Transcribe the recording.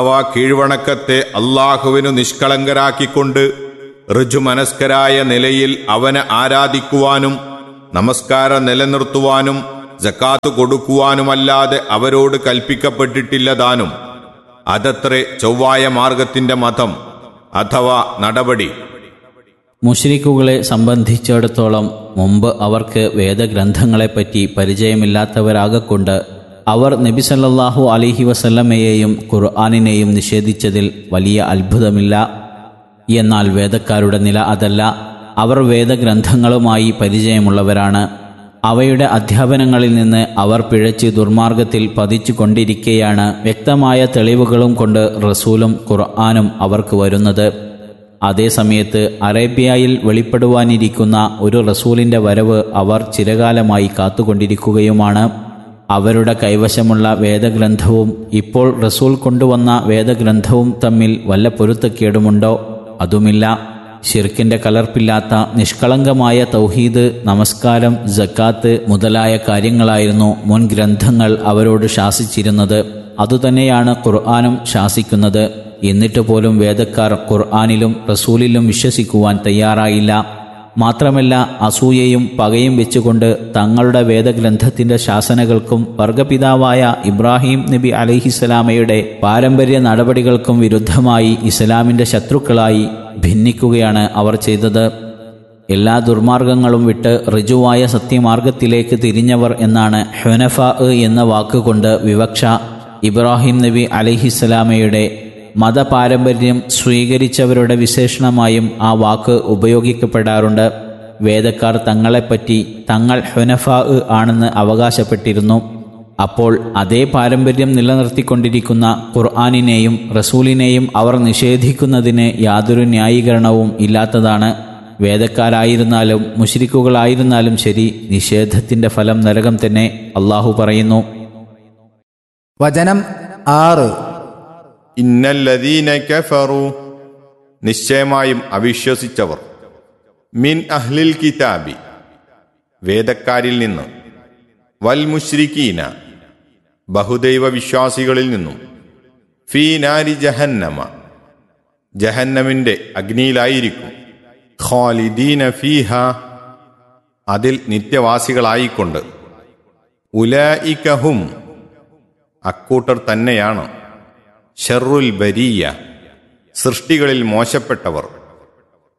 അവ കീഴ്വണക്കത്തെ അള്ളാഹുവിനു നിഷ്കളങ്കരാക്കിക്കൊണ്ട് ഋജുമനസ്കരായ നിലയിൽ അവനെ ആരാധിക്കുവാനും നമസ്കാരം നിലനിർത്തുവാനും ജക്കാത്ത് കൊടുക്കുവാനുമല്ലാതെ അവരോട് കൽപ്പിക്കപ്പെട്ടിട്ടില്ലതാനും അതത്രേ ചൊവ്വായ മാർഗത്തിന്റെ മതം അഥവാ നടപടി മുഷ്രിക്കുകളെ സംബന്ധിച്ചിടത്തോളം മുമ്പ് അവർക്ക് വേദഗ്രന്ഥങ്ങളെപ്പറ്റി പരിചയമില്ലാത്തവരാകൊണ്ട് അവർ നബി സല്ലല്ലാഹു അലിഹി വസല്ലമയെയും ഖുർആാനിനെയും നിഷേധിച്ചതിൽ വലിയ അത്ഭുതമില്ല എന്നാൽ വേദക്കാരുടെ നില അതല്ല അവർ വേദഗ്രന്ഥങ്ങളുമായി പരിചയമുള്ളവരാണ് അവയുടെ അധ്യാപനങ്ങളിൽ നിന്ന് അവർ പിഴച്ച് ദുർമാർഗത്തിൽ പതിച്ചു കൊണ്ടിരിക്കെയാണ് വ്യക്തമായ തെളിവുകളും കൊണ്ട് റസൂലും ഖുർആാനും അവർക്ക് വരുന്നത് അതേസമയത്ത് അറേബ്യയിൽ വെളിപ്പെടുവാനിരിക്കുന്ന ഒരു റസൂലിന്റെ വരവ് അവർ ചിരകാലമായി കാത്തുകൊണ്ടിരിക്കുകയുമാണ് അവരുടെ കൈവശമുള്ള വേദഗ്രന്ഥവും ഇപ്പോൾ റസൂൽ കൊണ്ടുവന്ന വേദഗ്രന്ഥവും തമ്മിൽ വല്ല പൊരുത്തക്കേടുമുണ്ടോ അതുമില്ല ഷിർക്കിന്റെ കലർപ്പില്ലാത്ത നിഷ്കളങ്കമായ തൗഹീദ് നമസ്കാരം ജക്കാത്ത് മുതലായ കാര്യങ്ങളായിരുന്നു മുൻ ഗ്രന്ഥങ്ങൾ അവരോട് ശാസിച്ചിരുന്നത് അതുതന്നെയാണ് ഖുർആാനും ശാസിക്കുന്നത് എന്നിട്ട് പോലും വേദക്കാർ ഖുർആാനിലും റസൂലിലും വിശ്വസിക്കുവാൻ തയ്യാറായില്ല മാത്രമല്ല അസൂയയും പകയും വെച്ചുകൊണ്ട് തങ്ങളുടെ വേദഗ്രന്ഥത്തിന്റെ ശാസനകൾക്കും വർഗപിതാവായ ഇബ്രാഹിം നബി അലഹിസ്സലാമയുടെ പാരമ്പര്യ നടപടികൾക്കും വിരുദ്ധമായി ഇസ്ലാമിന്റെ ശത്രുക്കളായി ഭിന്നിക്കുകയാണ് അവർ ചെയ്തത് എല്ലാ ദുർമാർഗങ്ങളും വിട്ട് ഋജുവായ സത്യമാർഗത്തിലേക്ക് തിരിഞ്ഞവർ എന്നാണ് ഹുനഫ എന്ന വാക്കുകൊണ്ട് വിവക്ഷ ഇബ്രാഹിം നബി അലഹിസ്സലാമയുടെ മതപാരമ്പര്യം സ്വീകരിച്ചവരുടെ വിശേഷണമായും ആ വാക്ക് ഉപയോഗിക്കപ്പെടാറുണ്ട് വേദക്കാർ തങ്ങളെപ്പറ്റി തങ്ങൾ ഹുനഫാ ആണെന്ന് അവകാശപ്പെട്ടിരുന്നു അപ്പോൾ അതേ പാരമ്പര്യം നിലനിർത്തിക്കൊണ്ടിരിക്കുന്ന ഖുർആാനിനെയും റസൂലിനെയും അവർ നിഷേധിക്കുന്നതിന് യാതൊരു ന്യായീകരണവും ഇല്ലാത്തതാണ് വേദക്കാരായിരുന്നാലും മുഷിരിക്കുകളായിരുന്നാലും ശരി നിഷേധത്തിന്റെ ഫലം നരകം തന്നെ അള്ളാഹു പറയുന്നു വചനം ആറ് ഇന്നല്ലദീന കഫറു നിശ്ചയമായും അവിശ്വസിച്ചവർ മിൻ അഹ്ലിൽ കിതാബി വേദക്കാരിൽ നിന്ന് വൽ മുശ്രിക്കീന ബഹുദൈവ വിശ്വാസികളിൽ നിന്നും ഫീ നാരി ജഹന്നമ ജഹന്നമിന്റെ അഗ്നിയിലായിരിക്കും ഖാലിദീന ഫീഹ അതിൽ നിത്യവാസികളായിക്കൊണ്ട് ഉലഇകഹും അക്കൂട്ടർ തന്നെയാണ് ഷെറുൽ ബരീയ സൃഷ്ടികളിൽ മോശപ്പെട്ടവർ